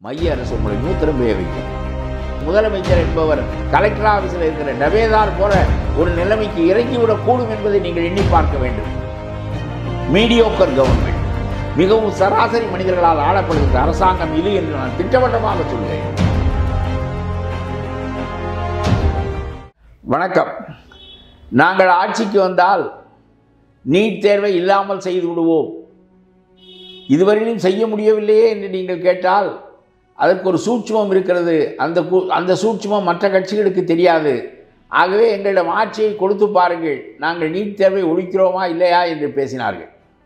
மைய அரசு உங்களை மூத்திரம் வைக்கும் முதலமைச்சர் என்பவர் கலெக்டர் ஆஃபீஸில் இருக்கிற டபேதார் போல ஒரு நிலைமைக்கு இறங்கிவிடக்கூடும் என்பதை நீங்கள் எண்ணி பார்க்க வேண்டும் மீடியோக்கர் கவர்மெண்ட் மிகவும் சராசரி மனிதர்களால் ஆளப்படுகின்ற அரசாங்கம் இது என்று நான் திட்டவட்டமாக சொல்கிறேன் வணக்கம் நாங்கள் ஆட்சிக்கு வந்தால் நீட் தேர்வை இல்லாமல் செய்து விடுவோம் இதுவரையிலும் செய்ய முடியவில்லையே என்று நீங்கள் கேட்டால் அதற்கு ஒரு சூட்சுமம் இருக்கிறது அந்த கு- அந்த சூட்சுமம் மற்ற கட்சிகளுக்கு தெரியாது ஆகவே எங்களிடம் ஆட்சியை கொடுத்து பாருங்கள் நாங்கள் நீட் தேர்வை ஒழிக்கிறோமா இல்லையா என்று பேசினார்கள்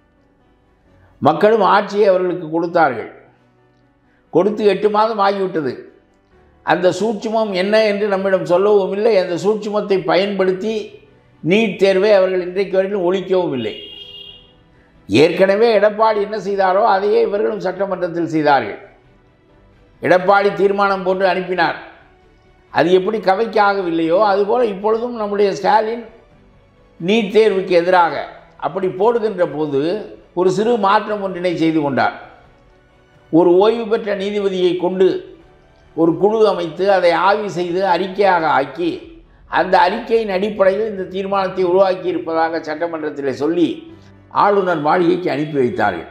மக்களும் ஆட்சியை அவர்களுக்கு கொடுத்தார்கள் கொடுத்து எட்டு மாதம் ஆகிவிட்டது அந்த சூட்சுமம் என்ன என்று நம்மிடம் சொல்லவும் இல்லை அந்த சூட்சுமத்தை பயன்படுத்தி நீட் தேர்வை அவர்கள் இன்றைக்கு வரையிலும் ஒழிக்கவும் இல்லை ஏற்கனவே எடப்பாடி என்ன செய்தாரோ அதையே இவர்களும் சட்டமன்றத்தில் செய்தார்கள் எடப்பாடி தீர்மானம் போட்டு அனுப்பினார் அது எப்படி கவைக்கு ஆகவில்லையோ அதுபோல் இப்பொழுதும் நம்முடைய ஸ்டாலின் நீட் தேர்வுக்கு எதிராக அப்படி போடுகின்ற போது ஒரு சிறு மாற்றம் ஒன்றினை செய்து கொண்டார் ஒரு ஓய்வு பெற்ற நீதிபதியை கொண்டு ஒரு குழு அமைத்து அதை ஆய்வு செய்து அறிக்கையாக ஆக்கி அந்த அறிக்கையின் அடிப்படையில் இந்த தீர்மானத்தை உருவாக்கி இருப்பதாக சட்டமன்றத்தில் சொல்லி ஆளுநர் மாளிகைக்கு அனுப்பி வைத்தார்கள்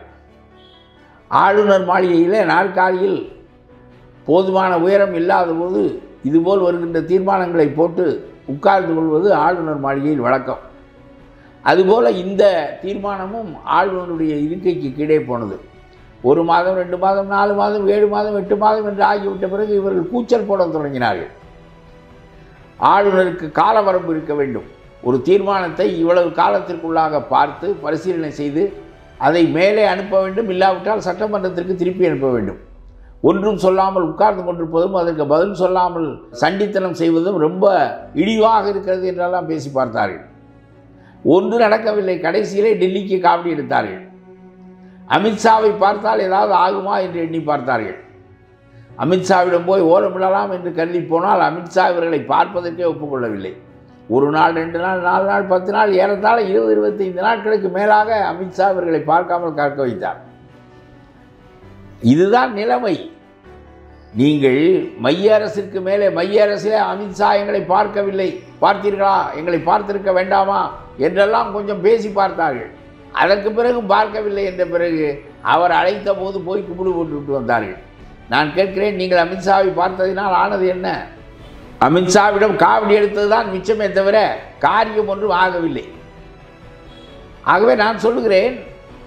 ஆளுநர் மாளிகையில் நாற்காலியில் போதுமான உயரம் இல்லாத போது இதுபோல் வருகின்ற தீர்மானங்களை போட்டு உட்கார்ந்து கொள்வது ஆளுநர் மாளிகையில் வழக்கம் அதுபோல் இந்த தீர்மானமும் ஆளுநருடைய இருக்கைக்கு கீழே போனது ஒரு மாதம் ரெண்டு மாதம் நாலு மாதம் ஏழு மாதம் எட்டு மாதம் என்று ஆகிவிட்ட பிறகு இவர்கள் கூச்சல் போட தொடங்கினார்கள் ஆளுநருக்கு கால வரம்பு இருக்க வேண்டும் ஒரு தீர்மானத்தை இவ்வளவு காலத்திற்குள்ளாக பார்த்து பரிசீலனை செய்து அதை மேலே அனுப்ப வேண்டும் இல்லாவிட்டால் சட்டமன்றத்திற்கு திருப்பி அனுப்ப வேண்டும் ஒன்றும் சொல்லாமல் உட்கார்ந்து கொண்டிருப்பதும் அதற்கு பதில் சொல்லாமல் சண்டித்தனம் செய்வதும் ரொம்ப இழிவாக இருக்கிறது என்றெல்லாம் பேசி பார்த்தார்கள் ஒன்று நடக்கவில்லை கடைசியிலே டெல்லிக்கு காவடி எடுத்தார்கள் அமித்ஷாவை பார்த்தால் ஏதாவது ஆகுமா என்று எண்ணி பார்த்தார்கள் அமித்ஷாவிடம் போய் ஓலமிடலாம் என்று கருதி போனால் அமித்ஷா இவர்களை பார்ப்பதற்கே ஒப்புக்கொள்ளவில்லை ஒரு நாள் ரெண்டு நாள் நாலு நாள் பத்து நாள் ஏறத்தாழ இருபது இருபத்தைந்து நாட்களுக்கு மேலாக அமித்ஷா இவர்களை பார்க்காமல் காக்க வைத்தார் இதுதான் நிலைமை நீங்கள் மைய அரசிற்கு மேலே மைய அரசிலே அமித்ஷா எங்களை பார்க்கவில்லை பார்த்தீர்களா எங்களை பார்த்திருக்க வேண்டாமா என்றெல்லாம் கொஞ்சம் பேசி பார்த்தார்கள் அதற்கு பிறகு பார்க்கவில்லை என்ற பிறகு அவர் அழைத்த போது போய் கும்பிடு போட்டு விட்டு வந்தார்கள் நான் கேட்கிறேன் நீங்கள் அமித்ஷாவை பார்த்ததினால் ஆனது என்ன அமித்ஷாவிடம் காவடி எடுத்தது தான் மிச்சமே தவிர காரியம் ஒன்றும் ஆகவில்லை ஆகவே நான் சொல்லுகிறேன்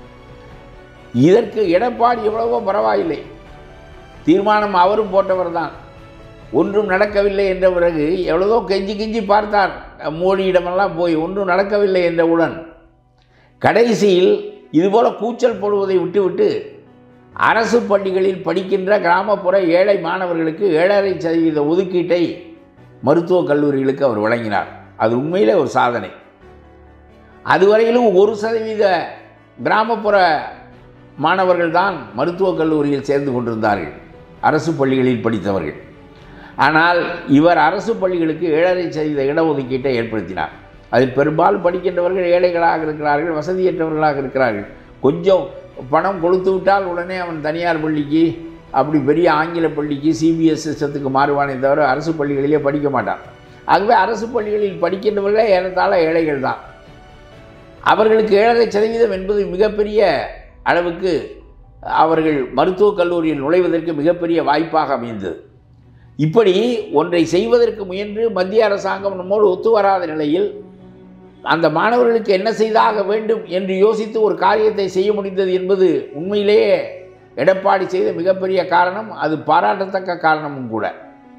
இதற்கு எடப்பாடி எவ்வளவோ பரவாயில்லை தீர்மானம் அவரும் போட்டவர் தான் ஒன்றும் நடக்கவில்லை என்ற பிறகு எவ்வளவோ கெஞ்சி கெஞ்சி பார்த்தார் மோடியிடமெல்லாம் போய் ஒன்றும் நடக்கவில்லை என்றவுடன் கடைசியில் இதுபோல கூச்சல் போடுவதை விட்டுவிட்டு அரசு பள்ளிகளில் படிக்கின்ற கிராமப்புற ஏழை மாணவர்களுக்கு ஏழரை சதவீத ஒதுக்கீட்டை மருத்துவக் கல்லூரிகளுக்கு அவர் வழங்கினார் அது உண்மையிலே ஒரு சாதனை அதுவரையிலும் ஒரு சதவீத கிராமப்புற மாணவர்கள் தான் மருத்துவக் கல்லூரியில் சேர்ந்து கொண்டிருந்தார்கள் அரசு பள்ளிகளில் படித்தவர்கள் ஆனால் இவர் அரசு பள்ளிகளுக்கு ஏழரை சதவீத இடஒதுக்கீட்டை ஏற்படுத்தினார் அதில் பெரும்பாலும் படிக்கின்றவர்கள் ஏழைகளாக இருக்கிறார்கள் வசதியற்றவர்களாக இருக்கிறார்கள் கொஞ்சம் பணம் கொடுத்து விட்டால் உடனே அவன் தனியார் பள்ளிக்கு அப்படி பெரிய ஆங்கில பள்ளிக்கு சிபிஎஸ் சிஸ்டத்துக்கு மாறுவானே தவிர அரசு பள்ளிகளிலே படிக்க மாட்டான் ஆகவே அரசு பள்ளிகளில் படிக்கின்றவர்களே ஏறத்தாழ ஏழைகள் தான் அவர்களுக்கு ஏழரை சதவீதம் என்பது மிகப்பெரிய அளவுக்கு அவர்கள் மருத்துவக் கல்லூரியில் நுழைவதற்கு மிகப்பெரிய வாய்ப்பாக அமைந்தது இப்படி ஒன்றை செய்வதற்கு முயன்று மத்திய அரசாங்கம் நம்மோடு ஒத்து வராத நிலையில் அந்த மாணவர்களுக்கு என்ன செய்தாக வேண்டும் என்று யோசித்து ஒரு காரியத்தை செய்ய முடிந்தது என்பது உண்மையிலேயே எடப்பாடி செய்த மிகப்பெரிய காரணம் அது பாராட்டத்தக்க காரணமும் கூட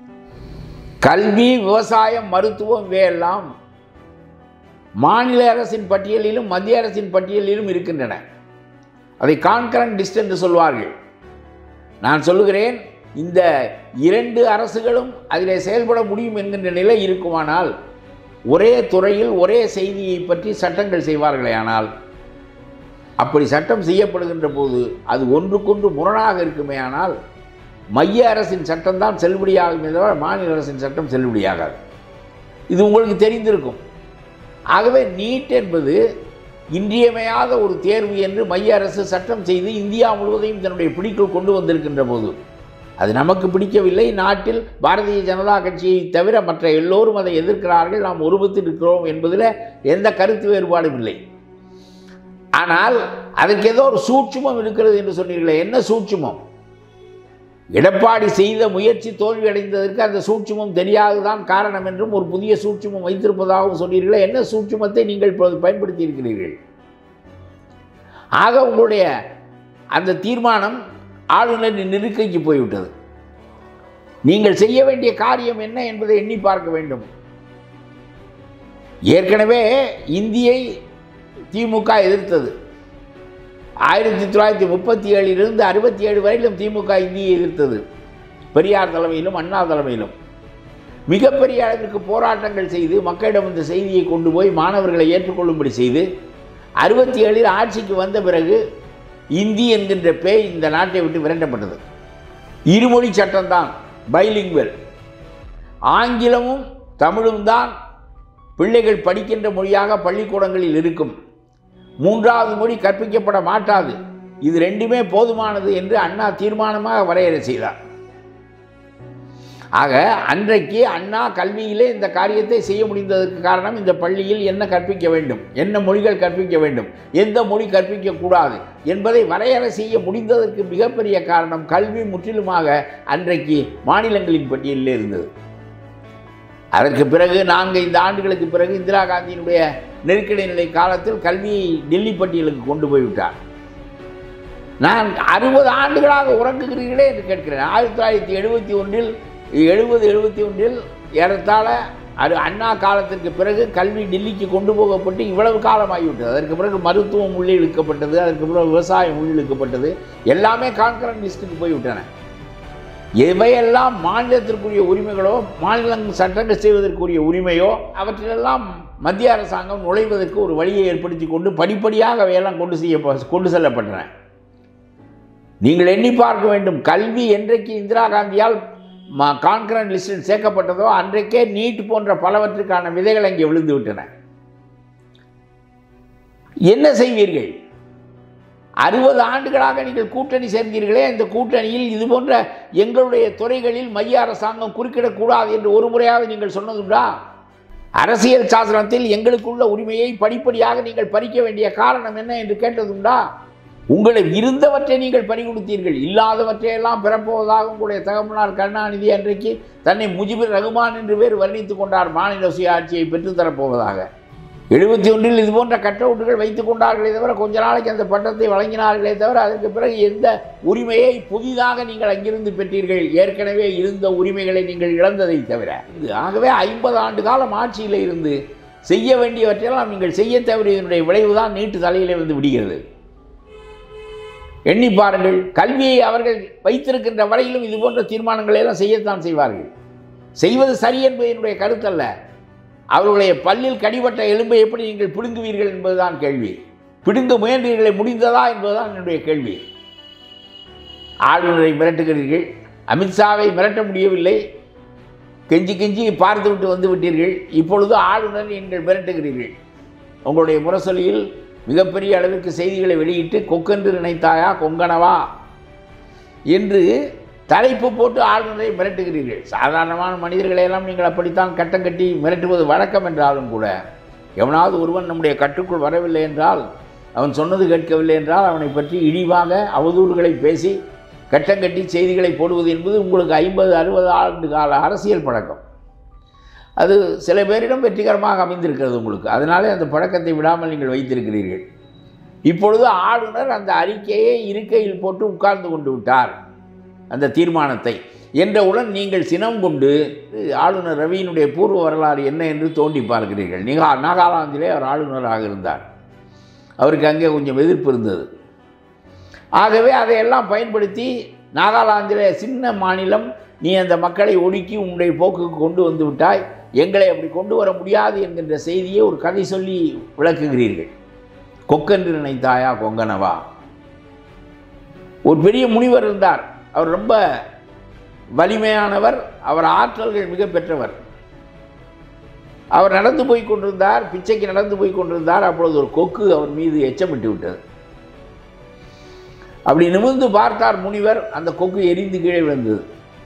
கல்வி விவசாயம் மருத்துவம் இவையெல்லாம் மாநில அரசின் பட்டியலிலும் மத்திய அரசின் பட்டியலிலும் இருக்கின்றன அதை கான்கரண்ட் லிஸ்ட் என்று சொல்வார்கள் நான் சொல்லுகிறேன் இந்த இரண்டு அரசுகளும் அதிலே செயல்பட முடியும் என்கின்ற நிலை இருக்குமானால் ஒரே துறையில் ஒரே செய்தியை பற்றி சட்டங்கள் செய்வார்களே ஆனால் அப்படி சட்டம் செய்யப்படுகின்ற போது அது ஒன்றுக்கொன்று முரணாக இருக்குமே ஆனால் மைய அரசின் சட்டம்தான் செல்லுபடியாகுமே தவிர மாநில அரசின் சட்டம் செல்லுபடியாகாது இது உங்களுக்கு தெரிந்திருக்கும் ஆகவே நீட் என்பது இன்றியமையாத ஒரு தேர்வு என்று மைய அரசு சட்டம் செய்து இந்தியா முழுவதையும் தன்னுடைய பிடிக்குள் கொண்டு வந்திருக்கின்ற போது அது நமக்கு பிடிக்கவில்லை நாட்டில் பாரதிய ஜனதா கட்சியை தவிர மற்ற எல்லோரும் அதை எதிர்க்கிறார்கள் நாம் ஒருமித்து இருக்கிறோம் என்பதில் எந்த கருத்து வேறுபாடும் இல்லை ஆனால் அதற்கு ஏதோ ஒரு சூட்சுமம் இருக்கிறது என்று சொன்னீர்களே என்ன சூட்சுமம் எடப்பாடி செய்த முயற்சி தோல்வி அடைந்ததற்கு அந்த சூட்சுமம் தெரியாதுதான் காரணம் என்றும் ஒரு புதிய சூட்சுமம் வைத்திருப்பதாகவும் சொன்னீர்களே என்ன சூட்சுமத்தை நீங்கள் இப்பொழுது பயன்படுத்தி இருக்கிறீர்கள் ஆக உங்களுடைய அந்த தீர்மானம் ஆளுநரின் நெருக்கைக்கு போய்விட்டது நீங்கள் செய்ய வேண்டிய காரியம் என்ன என்பதை எண்ணி பார்க்க வேண்டும் ஏற்கனவே இந்தியை திமுக எதிர்த்தது ஆயிரத்தி தொள்ளாயிரத்தி முப்பத்தி ஏழிலிருந்து அறுபத்தி ஏழு வரையிலும் திமுக இந்தியை எதிர்த்தது பெரியார் தலைமையிலும் அண்ணா தலைமையிலும் மிகப்பெரிய அளவிற்கு போராட்டங்கள் செய்து மக்களிடம் இந்த செய்தியை கொண்டு போய் மாணவர்களை ஏற்றுக்கொள்ளும்படி செய்து அறுபத்தி ஏழில் ஆட்சிக்கு வந்த பிறகு இந்தி என்கின்ற பேய் இந்த நாட்டை விட்டு விரட்டப்பட்டது இருமொழி சட்டம்தான் பைலிங்குவல் ஆங்கிலமும் தமிழும் தான் பிள்ளைகள் படிக்கின்ற மொழியாக பள்ளிக்கூடங்களில் இருக்கும் மூன்றாவது மொழி கற்பிக்கப்பட மாட்டாது இது ரெண்டுமே போதுமானது என்று அண்ணா தீர்மானமாக வரையறை செய்தார் ஆக அன்றைக்கு அண்ணா கல்வியிலே இந்த காரியத்தை செய்ய முடிந்ததற்கு காரணம் இந்த பள்ளியில் என்ன கற்பிக்க வேண்டும் என்ன மொழிகள் கற்பிக்க வேண்டும் எந்த மொழி கற்பிக்க கூடாது என்பதை வரையறை செய்ய முடிந்ததற்கு மிகப்பெரிய காரணம் கல்வி முற்றிலுமாக அன்றைக்கு மாநிலங்களின் பட்டியலில் இருந்தது அதற்கு பிறகு நான்கு ஐந்து ஆண்டுகளுக்கு பிறகு இந்திரா காந்தியினுடைய நெருக்கடி நிலை காலத்தில் கல்வியை டெல்லி பட்டியலுக்கு கொண்டு போய்விட்டார் நான் அறுபது ஆண்டுகளாக உறங்குகிறீர்களே என்று கேட்கிறேன் ஆயிரத்தி தொள்ளாயிரத்தி எழுபத்தி ஒன்றில் எழுபது எழுபத்தி ஒன்றில் ஏறத்தாழ அது அண்ணா காலத்திற்கு பிறகு கல்வி டெல்லிக்கு கொண்டு போகப்பட்டு இவ்வளவு காலம் ஆகிவிட்டது அதற்கு பிறகு மருத்துவம் உள்ளே இழுக்கப்பட்டது அதற்கு பிறகு விவசாயம் உள்ளிழுக்கப்பட்டது எல்லாமே கான்கரண்ட் லிஸ்ட்டுக்கு போய்விட்டன எவையெல்லாம் மாநிலத்திற்குரிய உரிமைகளோ மாநிலம் சட்டங்கள் செய்வதற்குரிய உரிமையோ அவற்றிலெல்லாம் மத்திய அரசாங்கம் நுழைவதற்கு ஒரு வழியை ஏற்படுத்தி கொண்டு படிப்படியாக அவையெல்லாம் கொண்டு செய்ய கொண்டு செல்லப்பட்டன நீங்கள் எண்ணி பார்க்க வேண்டும் கல்வி என்றைக்கு இந்திரா காந்தியால் கான்கரண்ட் லிஸ்டில் சேர்க்கப்பட்டதோ அன்றைக்கே நீட் போன்ற பலவற்றுக்கான விதைகள் அங்கே விழுந்து விட்டன என்ன செய்வீர்கள் அறுபது ஆண்டுகளாக நீங்கள் கூட்டணி சேர்ந்தீர்களே இந்த கூட்டணியில் இது போன்ற எங்களுடைய துறைகளில் மைய அரசாங்கம் குறுக்கிடக்கூடாது என்று ஒரு முறையாவது நீங்கள் சொன்னதுண்டா அரசியல் சாசனத்தில் எங்களுக்குள்ள உரிமையை படிப்படியாக நீங்கள் பறிக்க வேண்டிய காரணம் என்ன என்று கேட்டதுண்டா உங்களை இருந்தவற்றை நீங்கள் பறிகொடுத்தீர்கள் இல்லாதவற்றையெல்லாம் பெறப்போவதாக உங்களுடைய தகவலார் கருணாநிதி அன்றைக்கு தன்னை முஜிபுர் ரகுமான் என்று பேர் வர்ணித்துக் கொண்டார் மாநில சுயாட்சியை பெற்றுத்தரப்போவதாக எழுபத்தி ஒன்றில் இது போன்ற கட்டவுட்டுகள் வைத்துக் கொண்டார்களே தவிர கொஞ்ச நாளைக்கு அந்த பட்டத்தை வழங்கினார்களே தவிர அதற்கு பிறகு எந்த உரிமையை புதிதாக நீங்கள் அங்கிருந்து பெற்றீர்கள் ஏற்கனவே இருந்த உரிமைகளை நீங்கள் இழந்ததை தவிர இது ஆகவே ஐம்பது ஆண்டு காலம் ஆட்சியில் இருந்து செய்ய வேண்டியவற்றையெல்லாம் நீங்கள் செய்ய தவறியதனுடைய விளைவுதான் நீட்டு தலையிலே வந்து விடுகிறது எண்ணி பாருங்கள் கல்வியை அவர்கள் வைத்திருக்கின்ற வரையிலும் இது போன்ற தீர்மானங்களை எல்லாம் செய்யத்தான் செய்வார்கள் செய்வது சரி என்பது என்னுடைய கருத்தல்ல அவர்களுடைய பல்லில் கடிபட்ட எலும்பை எப்படி நீங்கள் பிடுங்குவீர்கள் என்பதுதான் கேள்வி பிடுங்க முயன்றீர்களை முடிந்ததா என்பதுதான் என்னுடைய கேள்வி ஆளுநரை மிரட்டுகிறீர்கள் அமித்ஷாவை மிரட்ட முடியவில்லை கெஞ்சி கெஞ்சி பார்த்து விட்டு வந்து விட்டீர்கள் இப்பொழுது ஆளுநர் நீங்கள் மிரட்டுகிறீர்கள் உங்களுடைய முரசொலியில் மிகப்பெரிய அளவிற்கு செய்திகளை வெளியிட்டு கொக்கென்று நினைத்தாயா கொங்கனவா என்று தலைப்பு போட்டு ஆளுநரை மிரட்டுகிறீர்கள் சாதாரணமான மனிதர்களை எல்லாம் நீங்கள் அப்படித்தான் கட்டம் கட்டி மிரட்டுவது வழக்கம் என்றாலும் கூட எவனாவது ஒருவன் நம்முடைய கட்டுக்குள் வரவில்லை என்றால் அவன் சொன்னது கேட்கவில்லை என்றால் அவனை பற்றி இழிவாக அவதூறுகளை பேசி கட்டம் கட்டி செய்திகளை போடுவது என்பது உங்களுக்கு ஐம்பது அறுபது ஆண்டு கால அரசியல் பழக்கம் அது சில பேரிடம் வெற்றிகரமாக அமைந்திருக்கிறது உங்களுக்கு அதனாலே அந்த பழக்கத்தை விடாமல் நீங்கள் வைத்திருக்கிறீர்கள் இப்பொழுது ஆளுநர் அந்த அறிக்கையை இருக்கையில் போட்டு உட்கார்ந்து கொண்டு விட்டார் அந்த தீர்மானத்தை என்றவுடன் நீங்கள் சினம் கொண்டு ஆளுநர் ரவியினுடைய பூர்வ வரலாறு என்ன என்று தோண்டி பார்க்கிறீர்கள் நிகா நாகாலாந்திலே அவர் ஆளுநராக இருந்தார் அவருக்கு அங்கே கொஞ்சம் எதிர்ப்பு இருந்தது ஆகவே அதையெல்லாம் பயன்படுத்தி நாகாலாந்திலே சின்ன மாநிலம் நீ அந்த மக்களை ஒடுக்கி உன்னுடைய போக்குக்கு கொண்டு வந்து விட்டாய் எங்களை அப்படி கொண்டு வர முடியாது என்கின்ற செய்தியை ஒரு கதை சொல்லி விளக்குகிறீர்கள் கொக்கென்று நினைத்தாயா கொங்கனவா ஒரு பெரிய முனிவர் இருந்தார் அவர் ரொம்ப வலிமையானவர் அவர் ஆற்றல்கள் மிக பெற்றவர் அவர் நடந்து போய் கொண்டிருந்தார் பிச்சைக்கு நடந்து போய் கொண்டிருந்தார் அப்பொழுது ஒரு கொக்கு அவர் மீது எச்சமிட்டு விட்டது அப்படி நிமிர்ந்து பார்த்தார் முனிவர் அந்த கொக்கு எரிந்து கீழே விழுந்தது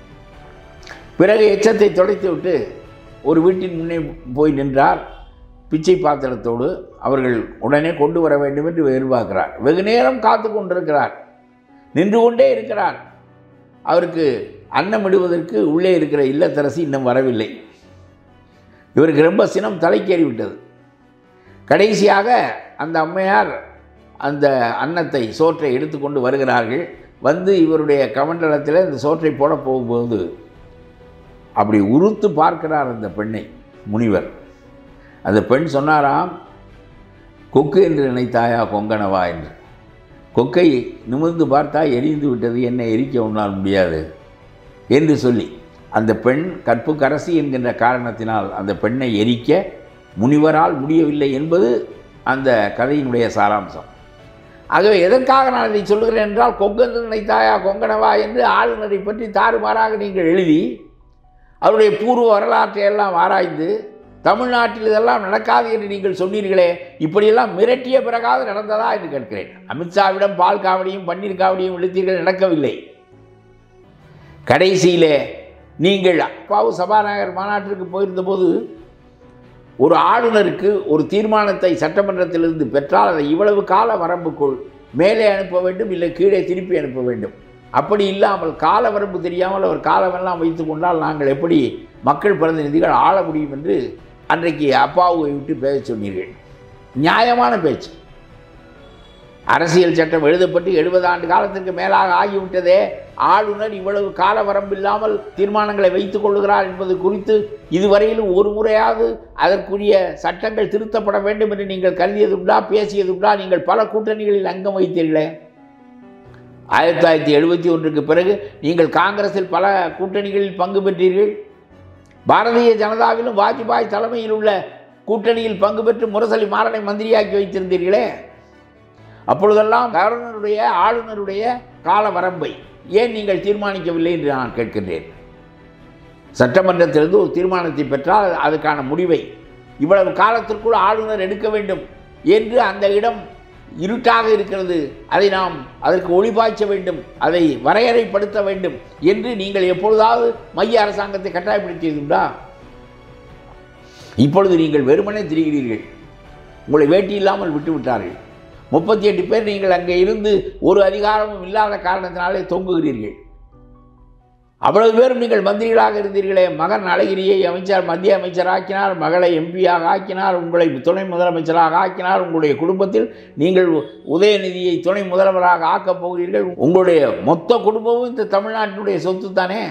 பிறகு எச்சத்தை துடைத்து விட்டு ஒரு வீட்டின் முன்னே போய் நின்றார் பிச்சை பாத்திரத்தோடு அவர்கள் உடனே கொண்டு வர வேண்டும் என்று எதிர்பார்க்கிறார் வெகு நேரம் காத்து கொண்டிருக்கிறார் நின்று கொண்டே இருக்கிறார் அவருக்கு அன்னமிடுவதற்கு உள்ளே இருக்கிற இல்லத்தரசி இன்னும் வரவில்லை இவருக்கு ரொம்ப சினம் தலைக்கேறி விட்டது கடைசியாக அந்த அம்மையார் அந்த அன்னத்தை சோற்றை எடுத்துக்கொண்டு வருகிறார்கள் வந்து இவருடைய கமண்டலத்தில் இந்த சோற்றை போட போகும்போது அப்படி உறுத்து பார்க்கிறார் அந்த பெண்ணை முனிவர் அந்த பெண் சொன்னாராம் கொக்கு என்று நினைத்தாயா கொங்கணவா என்று கொக்கை நிமிர்ந்து பார்த்தா எரிந்து விட்டது என்னை எரிக்க உன்னால் முடியாது என்று சொல்லி அந்த பெண் கற்பு கரசி என்கின்ற காரணத்தினால் அந்த பெண்ணை எரிக்க முனிவரால் முடியவில்லை என்பது அந்த கதையினுடைய சாராம்சம் ஆகவே எதற்காக நான் இதை சொல்லுகிறேன் என்றால் கொங்கென்று நினைத்தாயா கொங்கணவா என்று ஆளுநரை பற்றி தாறுமாறாக நீங்கள் எழுதி அவருடைய பூர்வ வரலாற்றை எல்லாம் ஆராய்ந்து தமிழ்நாட்டில் இதெல்லாம் நடக்காது என்று நீங்கள் சொன்னீர்களே இப்படியெல்லாம் மிரட்டிய பிறகாவது நடந்ததா என்று கேட்கிறேன் அமித்ஷாவிடம் பால் காவடியும் பன்னீர் காவடியும் இழுத்தீர்கள் நடக்கவில்லை கடைசியிலே நீங்கள் அப்பாவு சபாநாயகர் மாநாட்டிற்கு போயிருந்தபோது ஒரு ஆளுநருக்கு ஒரு தீர்மானத்தை சட்டமன்றத்திலிருந்து பெற்றால் அதை இவ்வளவு கால வரம்புக்குள் மேலே அனுப்ப வேண்டும் இல்லை கீழே திருப்பி அனுப்ப வேண்டும் அப்படி இல்லாமல் கால வரம்பு தெரியாமல் அவர் காலமெல்லாம் வைத்து கொண்டால் நாங்கள் எப்படி மக்கள் பிரதிநிதிகள் ஆள முடியும் என்று அன்றைக்கு அப்பாவை விட்டு பேச சொன்னீர்கள் நியாயமான பேச்சு அரசியல் சட்டம் எழுதப்பட்டு எழுபது ஆண்டு காலத்திற்கு மேலாக ஆகிவிட்டதே ஆளுநர் இவ்வளவு கால வரம்பில்லாமல் தீர்மானங்களை வைத்துக் கொள்கிறார் என்பது குறித்து இதுவரையிலும் ஒரு முறையாவது அதற்குரிய சட்டங்கள் திருத்தப்பட வேண்டும் என்று நீங்கள் கருதியதுண்டா பேசியதுண்டா நீங்கள் பல கூட்டணிகளில் அங்கம் வைத்தீர்களே ஆயிரத்தி தொள்ளாயிரத்தி எழுபத்தி ஒன்றுக்கு பிறகு நீங்கள் காங்கிரஸில் பல கூட்டணிகளில் பங்கு பெற்றீர்கள் பாரதிய ஜனதாவிலும் வாஜ்பாய் தலைமையில் உள்ள கூட்டணியில் பங்கு பெற்று முரசலி மாறனை மந்திரியாக்கி வைத்திருந்தீர்களே அப்பொழுதெல்லாம் கவர்னருடைய ஆளுநருடைய கால வரம்பை ஏன் நீங்கள் தீர்மானிக்கவில்லை என்று நான் கேட்கின்றேன் சட்டமன்றத்திலிருந்து ஒரு தீர்மானத்தை பெற்றால் அதுக்கான முடிவை இவ்வளவு காலத்திற்குள் ஆளுநர் எடுக்க வேண்டும் என்று அந்த இடம் இருட்டாக இருக்கிறது அதை நாம் அதற்கு ஒளிபாய்ச்ச வேண்டும் அதை வரையறைப்படுத்த வேண்டும் என்று நீங்கள் எப்பொழுதாவது மைய அரசாங்கத்தை கட்டாயப்படுத்தியதுண்டா இப்பொழுது நீங்கள் வெறுமனே திரிகிறீர்கள் உங்களை வேட்டி இல்லாமல் விட்டு விட்டார்கள் முப்பத்தி எட்டு பேர் நீங்கள் அங்கே இருந்து ஒரு அதிகாரமும் இல்லாத காரணத்தினாலே தொங்குகிறீர்கள் அவ்வளவு பேரும் நீங்கள் மந்திரிகளாக இருந்தீர்களே மகன் அழகிரியை அமைச்சர் மத்திய அமைச்சர் ஆக்கினார் மகளை எம்பியாக ஆக்கினார் உங்களை துணை முதலமைச்சராக ஆக்கினார் உங்களுடைய குடும்பத்தில் நீங்கள் உதயநிதியை துணை முதல்வராக ஆக்கப் போகிறீர்கள் உங்களுடைய மொத்த குடும்பமும் இந்த தமிழ்நாட்டினுடைய சொத்து தானே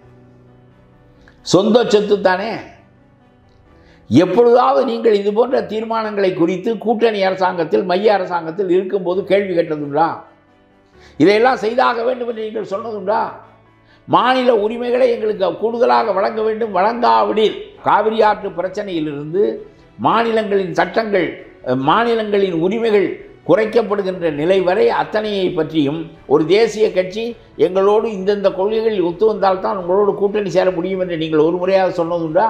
சொந்த சொத்து தானே எப்பொழுதாவது நீங்கள் இது போன்ற தீர்மானங்களை குறித்து கூட்டணி அரசாங்கத்தில் மைய அரசாங்கத்தில் இருக்கும்போது கேள்வி கேட்டதுண்டா இதையெல்லாம் செய்தாக வேண்டும் என்று நீங்கள் சொன்னதுண்டா மாநில உரிமைகளை எங்களுக்கு கூடுதலாக வழங்க வேண்டும் வழங்காவிடில் காவிரி ஆற்று பிரச்சனையிலிருந்து மாநிலங்களின் சட்டங்கள் மாநிலங்களின் உரிமைகள் குறைக்கப்படுகின்ற நிலை வரை அத்தனையை பற்றியும் ஒரு தேசிய கட்சி எங்களோடு இந்தந்த கொள்கைகளில் ஒத்து வந்தால்தான் உங்களோடு கூட்டணி சேர முடியும் என்று நீங்கள் ஒரு முறையாக சொன்னதுண்டா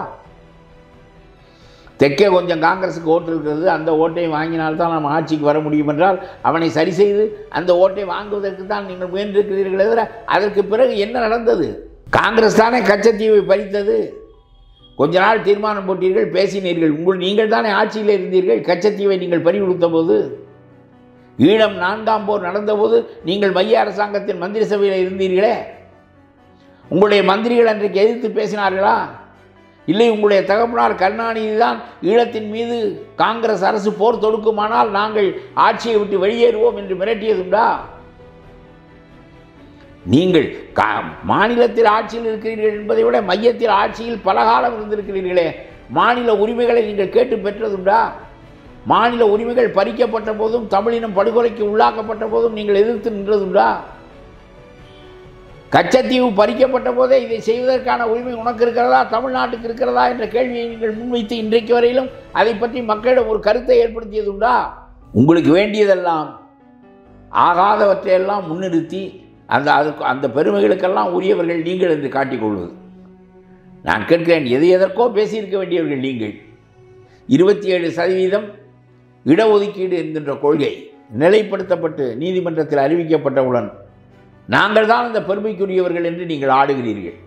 தெற்கே கொஞ்சம் காங்கிரஸுக்கு ஓட்டு இருக்கிறது அந்த ஓட்டை வாங்கினால்தான் நம்ம ஆட்சிக்கு வர முடியும் என்றால் அவனை சரி செய்து அந்த ஓட்டை வாங்குவதற்கு தான் நீங்கள் முயன்றிருக்கிறீர்களே தவிர அதற்கு பிறகு என்ன நடந்தது காங்கிரஸ் தானே கச்சத்தீவை பறித்தது கொஞ்ச நாள் தீர்மானம் போட்டீர்கள் பேசினீர்கள் உங்கள் நீங்கள் தானே ஆட்சியில் இருந்தீர்கள் கச்சத்தீவை நீங்கள் பறி கொடுத்த போது ஈழம் நான்காம் போர் நடந்தபோது நீங்கள் மைய அரசாங்கத்தின் மந்திரி சபையில் இருந்தீர்களே உங்களுடைய மந்திரிகள் அன்றைக்கு எதிர்த்து பேசினார்களா இல்லை உங்களுடைய தகப்பனார் கருணாநிதி தான் ஈழத்தின் மீது காங்கிரஸ் அரசு போர் தொடுக்குமானால் நாங்கள் ஆட்சியை விட்டு வெளியேறுவோம் என்று மிரட்டியதுண்டா நீங்கள் கா மாநிலத்தில் ஆட்சியில் இருக்கிறீர்கள் என்பதை விட மையத்தில் ஆட்சியில் பலகாலம் இருந்திருக்கிறீர்களே மாநில உரிமைகளை நீங்கள் கேட்டு பெற்றதுண்டா மாநில உரிமைகள் பறிக்கப்பட்ட போதும் தமிழினம் படுகொலைக்கு உள்ளாக்கப்பட்ட போதும் நீங்கள் எதிர்த்து நின்றதுண்டா கச்சத்தீவு பறிக்கப்பட்ட போதே இதை செய்வதற்கான உரிமை உனக்கு இருக்கிறதா தமிழ்நாட்டுக்கு இருக்கிறதா என்ற கேள்வியை நீங்கள் முன்வைத்து இன்றைக்கு வரையிலும் அதை பற்றி மக்களிடம் ஒரு கருத்தை ஏற்படுத்தியதுண்டா உங்களுக்கு வேண்டியதெல்லாம் ஆகாதவற்றையெல்லாம் முன்னிறுத்தி அந்த அதுக்கு அந்த பெருமைகளுக்கெல்லாம் உரியவர்கள் நீங்கள் என்று காட்டிக்கொள்வது நான் கேட்கிறேன் எது எதற்கோ பேசியிருக்க வேண்டியவர்கள் நீங்கள் இருபத்தி ஏழு சதவீதம் இடஒதுக்கீடு என்கின்ற கொள்கை நிலைப்படுத்தப்பட்டு நீதிமன்றத்தில் அறிவிக்கப்பட்டவுடன் நாங்கள் தான் அந்த பெருமைக்குரியவர்கள் என்று நீங்கள் ஆடுகிறீர்கள்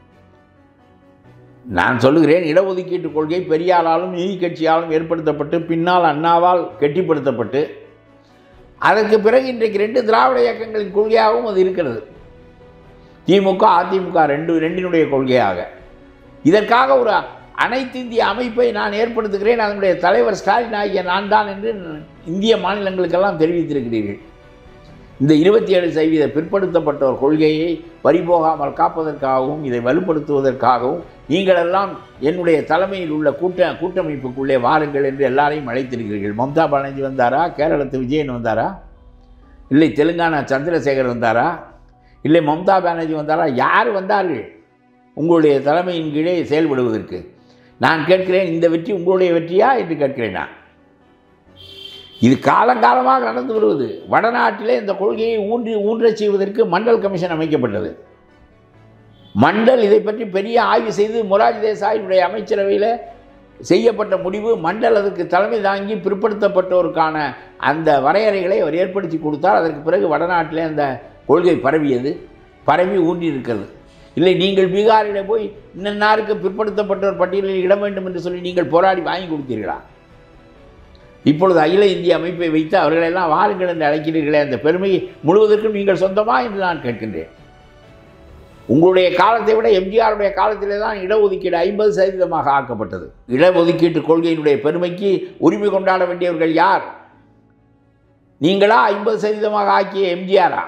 நான் சொல்லுகிறேன் இடஒதுக்கீட்டு கொள்கை பெரியாராலும் நீதி கட்சியாலும் ஏற்படுத்தப்பட்டு பின்னால் அண்ணாவால் கெட்டிப்படுத்தப்பட்டு அதற்கு பிறகு இன்றைக்கு ரெண்டு திராவிட இயக்கங்களின் கொள்கையாகவும் அது இருக்கிறது திமுக அதிமுக ரெண்டு ரெண்டினுடைய கொள்கையாக இதற்காக ஒரு அனைத்து இந்திய அமைப்பை நான் ஏற்படுத்துகிறேன் அதனுடைய தலைவர் ஸ்டாலின் ஆகிய நான் தான் என்று இந்திய மாநிலங்களுக்கெல்லாம் தெரிவித்திருக்கிறீர்கள் இந்த இருபத்தி ஏழு சதவீத பிற்படுத்தப்பட்டோர் கொள்கையை பறிபோகாமல் காப்பதற்காகவும் இதை வலுப்படுத்துவதற்காகவும் நீங்களெல்லாம் என்னுடைய தலைமையில் உள்ள கூட்ட கூட்டமைப்புக்குள்ளே வாருங்கள் என்று எல்லாரையும் அழைத்திருக்கிறீர்கள் மம்தா பானர்ஜி வந்தாரா கேரளத்து விஜயன் வந்தாரா இல்லை தெலுங்கானா சந்திரசேகர் வந்தாரா இல்லை மம்தா பானர்ஜி வந்தாரா யார் வந்தார்கள் உங்களுடைய தலைமையின் கீழே செயல்படுவதற்கு நான் கேட்கிறேன் இந்த வெற்றி உங்களுடைய வெற்றியா என்று கேட்கிறேன் நான் இது காலங்காலமாக நடந்து வருவது வடநாட்டிலே இந்த கொள்கையை ஊன்றி ஊன்றச் செய்வதற்கு மண்டல் கமிஷன் அமைக்கப்பட்டது மண்டல் இதை பற்றி பெரிய ஆய்வு செய்து மொராஜி தேசாயினுடைய அமைச்சரவையில் செய்யப்பட்ட முடிவு மண்டல் அதற்கு தலைமை தாங்கி பிற்படுத்தப்பட்டோருக்கான அந்த வரையறைகளை அவர் ஏற்படுத்தி கொடுத்தார் அதற்கு பிறகு வடநாட்டிலே அந்த கொள்கை பரவியது பரவி ஊன்றி இருக்கிறது இல்லை நீங்கள் பீகாரில் போய் இன்னன்னாருக்கு பிற்படுத்தப்பட்டோர் பட்டியலில் இடம் வேண்டும் என்று சொல்லி நீங்கள் போராடி வாங்கி கொடுத்தீர்களா இப்பொழுது அகில இந்திய அமைப்பை வைத்து அவர்களெல்லாம் வாருங்கள் என்று அழைக்கிறீர்களே அந்த பெருமையை முழுவதற்கும் நீங்கள் சொந்தமா என்று நான் கேட்கின்றேன் உங்களுடைய காலத்தை விட எம்ஜிஆருடைய காலத்திலே தான் இடஒதுக்கீடு ஐம்பது சதவீதமாக ஆக்கப்பட்டது இடஒதுக்கீட்டு கொள்கையினுடைய பெருமைக்கு உரிமை கொண்டாட வேண்டியவர்கள் யார் நீங்களா ஐம்பது சதவீதமாக ஆக்கிய எம்ஜிஆரா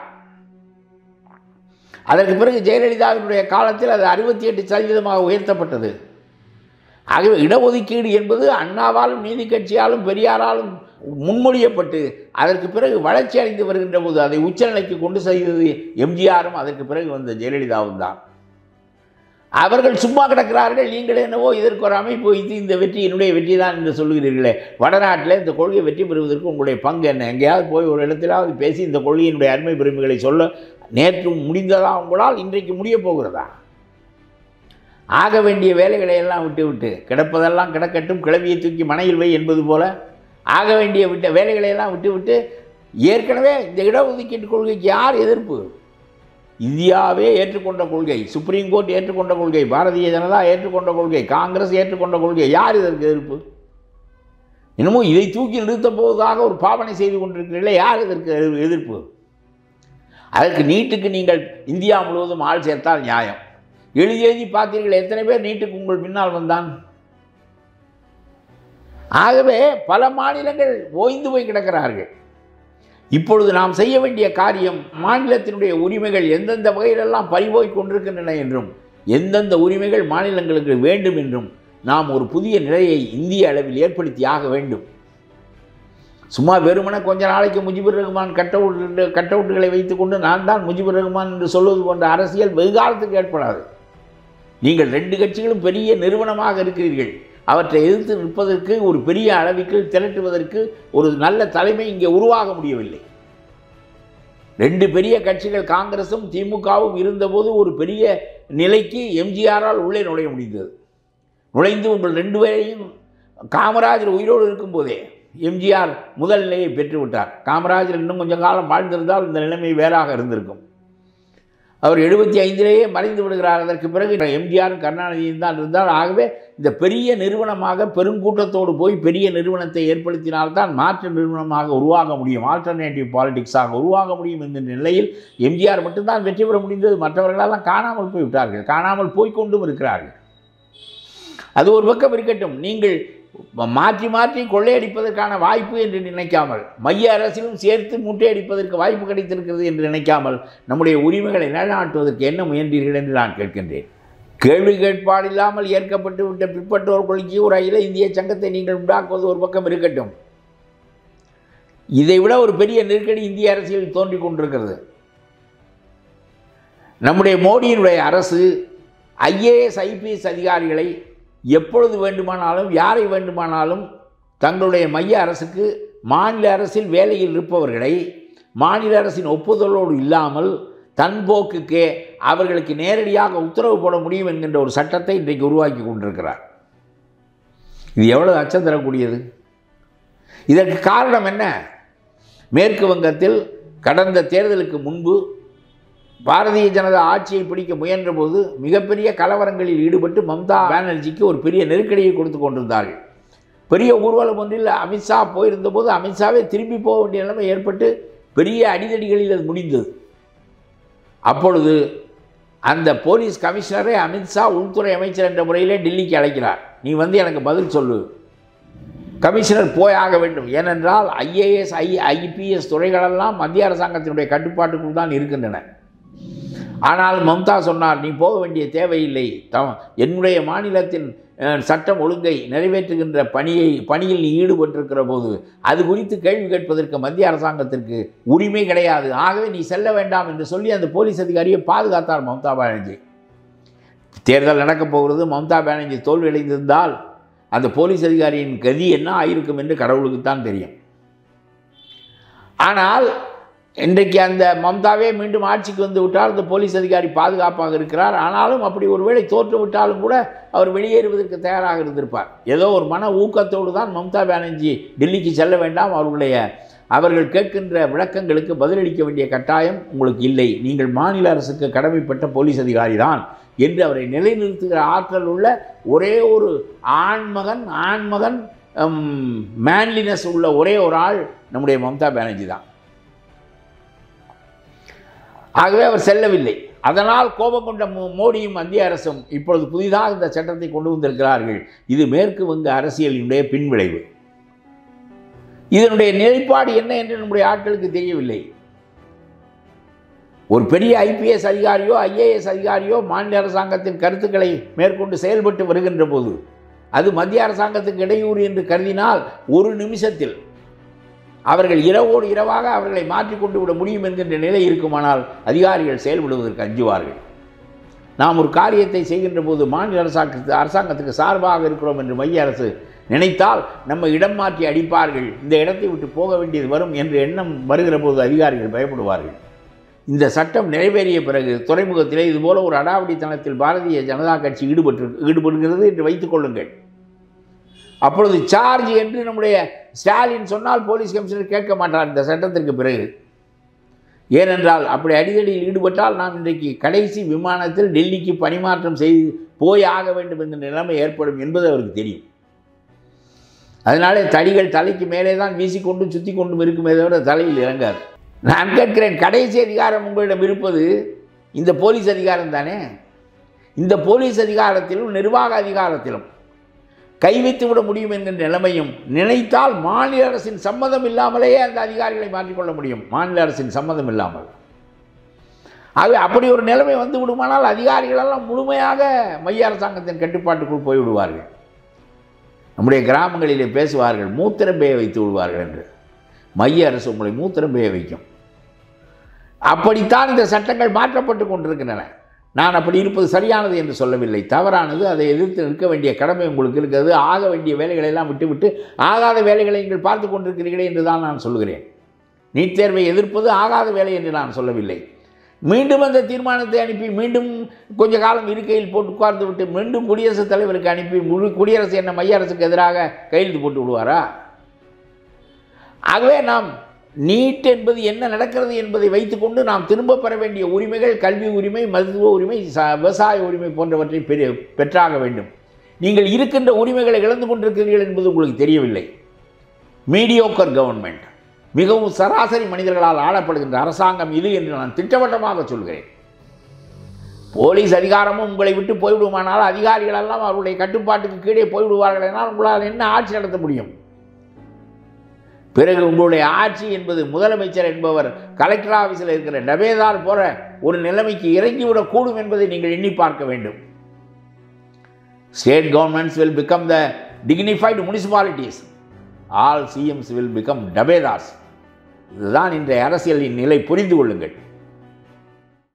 அதற்கு பிறகு ஜெயலலிதாவினுடைய காலத்தில் அது அறுபத்தி எட்டு சதவீதமாக உயர்த்தப்பட்டது ஆகவே இடஒதுக்கீடு என்பது அண்ணாவாலும் நீதி கட்சியாலும் பெரியாராலும் முன்மொழியப்பட்டு அதற்கு பிறகு வளர்ச்சி அடைந்து வருகின்ற போது அதை உச்சநிலைக்கு கொண்டு செய்தது எம்ஜிஆரும் அதற்கு பிறகு வந்த ஜெயலலிதாவும் தான் அவர்கள் சும்மா கிடக்கிறார்கள் நீங்கள் என்னவோ இதற்கு ஒரு அமைப்பு வைத்து இந்த வெற்றி என்னுடைய வெற்றி தான் என்று சொல்லுகிறீர்களே வடநாட்டில் இந்த கொள்கை வெற்றி பெறுவதற்கு உங்களுடைய பங்கு என்ன எங்கேயாவது போய் ஒரு இடத்திலாவது பேசி இந்த கொள்கையினுடைய அருமை பெருமைகளை சொல்ல நேற்று முடிந்ததா உங்களால் இன்றைக்கு முடியப் போகிறதா ஆக வேண்டிய வேலைகளை எல்லாம் விட்டு விட்டு கிடப்பதெல்லாம் கிடக்கட்டும் கிளவியை தூக்கி மனையில் வை என்பது போல ஆக வேண்டிய விட்ட வேலைகளை எல்லாம் விட்டு விட்டு ஏற்கனவே இந்த இடஒதுக்கீட்டு கொள்கைக்கு யார் எதிர்ப்பு இந்தியாவே ஏற்றுக்கொண்ட கொள்கை சுப்ரீம் கோர்ட் ஏற்றுக்கொண்ட கொள்கை பாரதிய ஜனதா ஏற்றுக்கொண்ட கொள்கை காங்கிரஸ் ஏற்றுக்கொண்ட கொள்கை யார் இதற்கு எதிர்ப்பு இன்னமும் இதை தூக்கி நிறுத்தப் போவதாக ஒரு பாவனை செய்து கொண்டிருக்கிறீர்களே யார் இதற்கு எதிர்- எதிர்ப்பு அதற்கு நீட்டுக்கு நீங்கள் இந்தியா முழுவதும் ஆள் சேர்த்தால் நியாயம் எழுதி எழுதி பார்த்தீர்கள் எத்தனை பேர் நீட்டுக்கு உங்கள் பின்னால் வந்தான் ஆகவே பல மாநிலங்கள் ஓய்ந்து போய் கிடக்கிறார்கள் இப்பொழுது நாம் செய்ய வேண்டிய காரியம் மாநிலத்தினுடைய உரிமைகள் எந்தெந்த வகையிலெல்லாம் பறிபோய் கொண்டிருக்கின்றன என்றும் எந்தெந்த உரிமைகள் மாநிலங்களுக்கு வேண்டும் என்றும் நாம் ஒரு புதிய நிலையை இந்திய அளவில் ஏற்படுத்தி ஆக வேண்டும் சும்மா வெறுமனே கொஞ்ச நாளைக்கு முஜிபுர் ரஹ்மான் கட்டவுட் கட்டவுட்டுகளை வைத்துக்கொண்டு நான் தான் முஜிபுர் ரஹ்மான் என்று சொல்வது போன்ற அரசியல் வெகுகாலத்துக்கு ஏற்படாது நீங்கள் ரெண்டு கட்சிகளும் பெரிய நிறுவனமாக இருக்கிறீர்கள் அவற்றை எதிர்த்து நிற்பதற்கு ஒரு பெரிய அளவுக்கு திரட்டுவதற்கு ஒரு நல்ல தலைமை இங்கே உருவாக முடியவில்லை ரெண்டு பெரிய கட்சிகள் காங்கிரசும் திமுகவும் இருந்தபோது ஒரு பெரிய நிலைக்கு எம்ஜிஆரால் உள்ளே நுழைய முடிந்தது நுழைந்து உங்கள் ரெண்டு பேரையும் காமராஜர் உயிரோடு இருக்கும்போதே எம்ஜிஆர் முதல் நிலையை பெற்றுவிட்டார் காமராஜர் இன்னும் கொஞ்சம் காலம் வாழ்ந்திருந்தால் இந்த நிலைமை வேறாக இருந்திருக்கும் அவர் எழுபத்தி ஐந்திலேயே மறைந்து விடுகிறார் அதற்கு பிறகு எம்ஜிஆரும் கருணாநிதியும் தான் இருந்தார் ஆகவே இந்த பெரிய நிறுவனமாக பெருங்கூட்டத்தோடு போய் பெரிய நிறுவனத்தை ஏற்படுத்தினால்தான் மாற்று நிறுவனமாக உருவாக முடியும் ஆல்டர்னேட்டிவ் பாலிடிக்ஸாக உருவாக முடியும் என்கின்ற நிலையில் எம்ஜிஆர் மட்டும்தான் வெற்றி பெற முடிந்தது மற்றவர்களெல்லாம் காணாமல் போய் விட்டார்கள் காணாமல் போய்க்கொண்டும் இருக்கிறார்கள் அது ஒரு பக்கம் இருக்கட்டும் நீங்கள் மாற்றி மாற்றி கொள்ளையடிப்பதற்கான வாய்ப்பு என்று நினைக்காமல் மைய அரசிலும் சேர்த்து முட்டையடிப்பதற்கு வாய்ப்பு கிடைத்திருக்கிறது என்று நினைக்காமல் நம்முடைய உரிமைகளை நிலைநாட்டுவதற்கு என்ன முயன்றீர்கள் என்று நான் கேட்கின்றேன் கேள்வி கேட்பாடில்லாமல் ஏற்கப்பட்டு விட்ட பிற்பட்டோர் கொள்கை ஒரு அகில இந்திய சங்கத்தை நீங்கள் உண்டாக்குவது ஒரு பக்கம் இருக்கட்டும் இதை விட ஒரு பெரிய நெருக்கடி இந்திய அரசியல் தோன்றிக் கொண்டிருக்கிறது நம்முடைய மோடியினுடைய அரசு ஐஏஎஸ் ஐபிஎஸ் அதிகாரிகளை எப்பொழுது வேண்டுமானாலும் யாரை வேண்டுமானாலும் தங்களுடைய மைய அரசுக்கு மாநில அரசில் வேலையில் இருப்பவர்களை மாநில அரசின் ஒப்புதலோடு இல்லாமல் தன் போக்குக்கே அவர்களுக்கு நேரடியாக உத்தரவு போட முடியும் என்கின்ற ஒரு சட்டத்தை இன்றைக்கு உருவாக்கி கொண்டிருக்கிறார் இது எவ்வளவு அச்சம் தரக்கூடியது இதற்கு காரணம் என்ன மேற்கு வங்கத்தில் கடந்த தேர்தலுக்கு முன்பு பாரதிய ஜனதா ஆட்சியை பிடிக்க முயன்றபோது மிகப்பெரிய கலவரங்களில் ஈடுபட்டு மம்தா பானர்ஜிக்கு ஒரு பெரிய நெருக்கடியை கொடுத்து கொண்டிருந்தார்கள் பெரிய ஊர்வலம் ஒன்றில் அமித்ஷா போயிருந்தபோது அமித்ஷாவே திரும்பி போக வேண்டிய நிலைமை ஏற்பட்டு பெரிய அடிதடிகளில் அது முடிந்தது அப்பொழுது அந்த போலீஸ் கமிஷனரை அமித்ஷா உள்துறை அமைச்சர் என்ற முறையிலே டெல்லிக்கு அழைக்கிறார் நீ வந்து எனக்கு பதில் சொல்லு கமிஷனர் போய் ஆக வேண்டும் ஏனென்றால் ஐஏஎஸ் ஐ ஐபிஎஸ் துறைகளெல்லாம் மத்திய அரசாங்கத்தினுடைய கட்டுப்பாட்டுக்குள் தான் இருக்கின்றன ஆனால் மம்தா சொன்னார் நீ போக வேண்டிய தேவையில்லை த என்னுடைய மாநிலத்தின் அஹ், சட்டம் ஒழுங்கை நிறைவேற்றுகின்ற பணியை பணியில் நீ ஈடுபட்டிருக்கிற போது அது குறித்து கேள்வி கேட்பதற்கு மத்திய அரசாங்கத்திற்கு உரிமை கிடையாது ஆகவே நீ செல்ல வேண்டாம் என்று சொல்லி அந்த போலீஸ் அதிகாரியை பாதுகாத்தார் மம்தா பானர்ஜி தேர்தல் நடக்கப் போகிறது மம்தா பானர்ஜி தோல்வியடைந்திருந்தால் அந்த போலீஸ் அதிகாரியின் கதி என்ன ஆயிருக்கும் என்று கடவுளுக்குத்தான் தெரியும் ஆனால் இன்றைக்கு அந்த மம்தாவே மீண்டும் ஆட்சிக்கு வந்து விட்டால் அந்த போலீஸ் அதிகாரி பாதுகாப்பாக இருக்கிறார் ஆனாலும் அப்படி ஒருவேளை தோற்று விட்டாலும் கூட அவர் வெளியேறுவதற்கு தயாராக இருந்திருப்பார் ஏதோ ஒரு மன ஊக்கத்தோடு தான் மம்தா பானர்ஜி டெல்லிக்கு செல்ல வேண்டாம் அவர்களுடைய அவர்கள் கேட்கின்ற விளக்கங்களுக்கு பதிலளிக்க வேண்டிய கட்டாயம் உங்களுக்கு இல்லை நீங்கள் மாநில அரசுக்கு கடமைப்பட்ட போலீஸ் அதிகாரி தான் என்று அவரை நிலைநிறுத்துகிற ஆற்றல் உள்ள ஒரே ஒரு ஆண்மகன் ஆண்மகன் மேன்லினஸ் உள்ள ஒரே ஒரு ஆள் நம்முடைய மம்தா பானர்ஜி தான் ஆகவே அவர் செல்லவில்லை அதனால் கோபம் கொண்ட மோ- மோடியும் மத்திய அரசும் இப்பொழுது புதிதாக இந்த சட்டத்தை கொண்டு வந்திருக்கிறார்கள் இது மேற்கு வங்க அரசியலினுடைய பின்விளைவு இதனுடைய நிலைப்பாடு என்ன என்று நம்முடைய ஆட்களுக்கு தெரியவில்லை ஒரு பெரிய ஐபிஎஸ் அதிகாரியோ ஐஏஎஸ் அதிகாரியோ மாநில அரசாங்கத்தின் கருத்துக்களை மேற்கொண்டு செயல்பட்டு வருகின்ற போது அது மத்திய அரசாங்கத்துக்கு இடையூறு என்று கருதினால் ஒரு நிமிஷத்தில் அவர்கள் இரவோடு இரவாக அவர்களை மாற்றிக் கொண்டு விட முடியும் என்கின்ற நிலை இருக்குமானால் அதிகாரிகள் செயல்படுவதற்கு அஞ்சுவார்கள் நாம் ஒரு காரியத்தை செய்கின்ற போது மாநில அரசாங்கத்து அரசாங்கத்துக்கு சார்பாக இருக்கிறோம் என்று மைய அரசு நினைத்தால் நம்ம இடம் மாற்றி அடிப்பார்கள் இந்த இடத்தை விட்டு போக வேண்டியது வரும் என்ற எண்ணம் வருகிற போது அதிகாரிகள் பயப்படுவார்கள் இந்த சட்டம் நிறைவேறிய பிறகு துறைமுகத்திலே இதுபோல ஒரு அடாவடித்தனத்தில் பாரதிய ஜனதா கட்சி ஈடுபட்டு ஈடுபடுகிறது என்று வைத்துக் கொள்ளுங்கள் அப்பொழுது சார்ஜ் என்று நம்முடைய ஸ்டாலின் சொன்னால் போலீஸ் கமிஷனர் கேட்க மாட்டார் இந்த சட்டத்திற்கு பிறகு ஏனென்றால் அப்படி அடிதடியில் ஈடுபட்டால் நாம் இன்றைக்கு கடைசி விமானத்தில் டெல்லிக்கு பணிமாற்றம் செய்து போய் ஆக வேண்டும் என்ற நிலைமை ஏற்படும் என்பது அவருக்கு தெரியும் அதனாலே தடிகள் தலைக்கு மேலே தான் வீசிக்கொண்டு சுற்றி கொண்டும் இருக்குமே தவிர தலையில் இறங்காது நான் கேட்கிறேன் கடைசி அதிகாரம் உங்களிடம் இருப்பது இந்த போலீஸ் அதிகாரம் தானே இந்த போலீஸ் அதிகாரத்திலும் நிர்வாக அதிகாரத்திலும் கைவைத்து விட முடியும் என்கின்ற நிலைமையும் நினைத்தால் மாநில அரசின் சம்மதம் இல்லாமலேயே அந்த அதிகாரிகளை மாற்றிக்கொள்ள முடியும் மாநில அரசின் சம்மதம் இல்லாமல் ஆகவே அப்படி ஒரு நிலைமை வந்து விடுமானால் அதிகாரிகளெல்லாம் முழுமையாக மைய அரசாங்கத்தின் கட்டுப்பாட்டுக்குள் போய்விடுவார்கள் நம்முடைய கிராமங்களிலே பேசுவார்கள் மூத்திரம் பேய வைத்து விடுவார்கள் என்று மைய அரசு உங்களை மூத்திரம் பேய வைக்கும் அப்படித்தான் இந்த சட்டங்கள் மாற்றப்பட்டு கொண்டிருக்கின்றன நான் அப்படி இருப்பது சரியானது என்று சொல்லவில்லை தவறானது அதை எதிர்த்து நிற்க வேண்டிய கடமை உங்களுக்கு இருக்கிறது ஆக வேண்டிய வேலைகளை எல்லாம் விட்டுவிட்டு ஆகாத வேலைகளை நீங்கள் பார்த்து கொண்டிருக்கிறீர்களே என்று தான் நான் சொல்கிறேன் நீட் தேர்வை எதிர்ப்பது ஆகாத வேலை என்று நான் சொல்லவில்லை மீண்டும் அந்த தீர்மானத்தை அனுப்பி மீண்டும் கொஞ்ச காலம் இருக்கையில் போட்டு உட்கார்ந்து விட்டு மீண்டும் குடியரசுத் தலைவருக்கு அனுப்பி முழு குடியரசு என்ன மைய அரசுக்கு எதிராக கையெழுத்து போட்டு விடுவாரா ஆகவே நாம் நீட் என்பது என்ன நடக்கிறது என்பதை வைத்துக்கொண்டு நாம் திரும்ப பெற வேண்டிய உரிமைகள் கல்வி உரிமை மருத்துவ உரிமை ச விவசாய உரிமை போன்றவற்றை பெரு பெற்றாக வேண்டும் நீங்கள் இருக்கின்ற உரிமைகளை இழந்து கொண்டிருக்கிறீர்கள் என்பது உங்களுக்கு தெரியவில்லை மீடியோக்கர் கவர்மெண்ட் மிகவும் சராசரி மனிதர்களால் ஆளப்படுகின்ற அரசாங்கம் இது என்று நான் திட்டவட்டமாக சொல்கிறேன் போலீஸ் அதிகாரமும் உங்களை விட்டு போய்விடுமானால் அதிகாரிகள் எல்லாம் அவருடைய கட்டுப்பாட்டுக்கு கீழே போய்விடுவார்கள் என்றால் உங்களால் என்ன ஆட்சி நடத்த முடியும் பிறகு உங்களுடைய ஆட்சி என்பது முதலமைச்சர் என்பவர் கலெக்டர் ஆஃபீஸில் இருக்கிற டபேதார் போற ஒரு நிலைமைக்கு இறங்கிவிடக்கூடும் என்பதை நீங்கள் எண்ணி பார்க்க வேண்டும் state governments will become the dignified municipalities all CMs will become டபேதாஸ் இதுதான் இன்றைய அரசியலின் நிலை புரிந்து கொள்ளுங்கள்